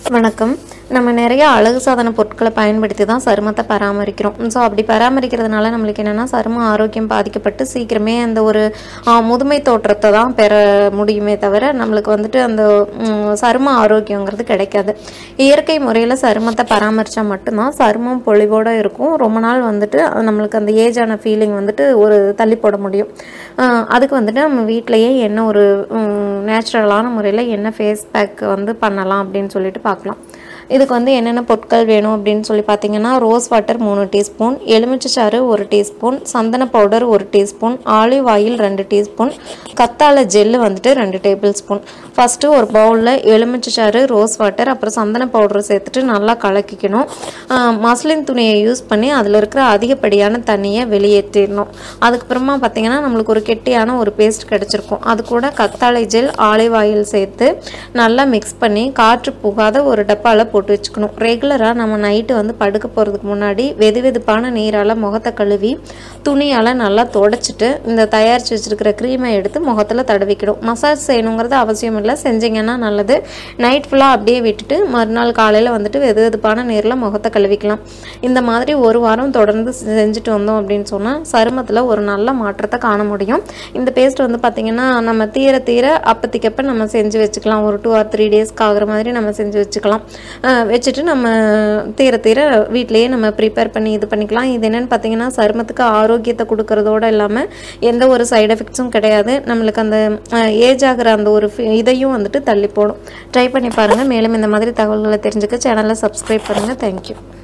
வணக்கம் நம்ம நிறைய அழகு சாதன பொருட்களை பயன்படுத்தி தான் சருமத்தை பராமரிக்கிறோம் ஸோ அப்படி பராமரிக்கிறதுனால நம்மளுக்கு என்னென்னா சரும ஆரோக்கியம் பாதிக்கப்பட்டு சீக்கிரமே அந்த ஒரு ஆ, முதுமை தோற்றத்தை தான் பெற முடியுமே தவிர நம்மளுக்கு வந்துட்டு அந்த ம், சரும ஆரோக்கியங்கிறது கிடைக்காது இயற்கை முறையில் சருமத்தை பராமரித்தா மட்டும்தான் சருமம் பொலிவோடு இருக்கும் ரொம்ப நாள் வந்துட்டு நம்மளுக்கு அந்த ஏஜான ஃபீலிங் வந்துட்டு ஒரு தள்ளி போட முடியும் ஆ, அதுக்கு வந்துட்டு நம்ம வீட்டிலையே என்ன ஒரு நேச்சுரலான முறையில் என்ன ஃபேஸ் பேக் வந்து பண்ணலாம் அப்படின்னு சொல்லிட்டு பார்க்கலாம் இதுக்கு வந்து என்னென்ன பொருட்கள் வேணும் அப்படின்னு சொல்லி பார்த்தீங்கன்னா ரோஸ் வாட்டர் மூணு டீஸ்பூன் எலுமிச்சைச்சாறு ஒரு டீஸ்பூன் சந்தன பவுடர் ஒரு டீஸ்பூன் ஆலிவ் ஆயில் ரெண்டு டீஸ்பூன் கத்தாழை ஜெல்லு வந்துட்டு ரெண்டு டேபிள் ஸ்பூன் ஃபஸ்ட்டு ஒரு பவுலில் எலுமிச்சைச்சாறு ரோஸ் வாட்டர் அப்புறம் சந்தன பவுடர் சேர்த்துட்டு நல்லா கலக்கிக்கணும் ஆஹ் மஸ்லின் துணியை யூஸ் பண்ணி அதில் இருக்கிற அதிகப்படியான தண்ணியை வெளியேற்றிடணும் அதுக்கப்புறமா பார்த்தீங்கன்னா நம்மளுக்கு ஒரு கெட்டியான ஒரு பேஸ்ட் கிடச்சிருக்கும் அது கூட கத்தாழை ஜெல் ஆலிவ் ஆயில் சேர்த்து நல்லா மிக்ஸ் பண்ணி காற்று புகாத ஒரு டப்பாவில் போட்டு வச்சுக்கணும் ரெகுலராக நம்ம நைட்டு வந்து படுக்க போகிறதுக்கு முன்னாடி வெது வெதுப்பான நீரால் முகத்தை கழுவி துணியால் நல்லா தொடச்சிட்டு இந்த தயாரித்து வச்சுருக்கிற க்ரீமை எடுத்து முகத்தில் தடவிக்கணும் மசாஜ் செய்யணுங்கிறது அவசியம் இல்லை செஞ்சீங்கன்னா நல்லது நைட் ஃபுல்லாக அப்படியே விட்டுட்டு மறுநாள் காலையில் வந்துட்டு வெது வெதுப்பான நீரில் முகத்தை கழுவிக்கலாம் இந்த மாதிரி ஒரு வாரம் தொடர்ந்து செஞ்சுட்டு வந்தோம் அப்படின்னு சொன்னால் சருமத்தில் ஒரு நல்ல மாற்றத்தை காண முடியும் இந்த பேஸ்ட் வந்து பார்த்திங்கன்னா நம்ம தீர தீர அப்பத்திக்கப்ப நம்ம செஞ்சு வச்சுக்கலாம் ஒரு டூ ஆர் த்ரீ டேஸ்க்கு ஆகுற மாதிரி நம்ம செஞ்சு வச்சுக்கலாம் அஹ் வச்சுட்டு நம்ம தீர தீர வீட்டிலேயே நம்ம ப்ரிப்பேர் பண்ணி இது பண்ணிக்கலாம் இது என்னென்னு பார்த்தீங்கன்னா சருமத்துக்கு ஆரோக்கியத்தை கொடுக்கறதோட இல்லாமல் எந்த ஒரு சைடு எஃபெக்ட்ஸும் கிடையாது நம்மளுக்கு அந்த ஏஜ் ஆகிற அந்த ஒரு fi- இதையும் வந்துட்டு தள்ளி போடும் ட்ரை பண்ணி பாருங்கள் மேலும் இந்த மாதிரி தகவல்களை தெரிஞ்சுக்க சேனலை சப்ஸ்கிரைப் பண்ணுங்கள் தேங்க்யூ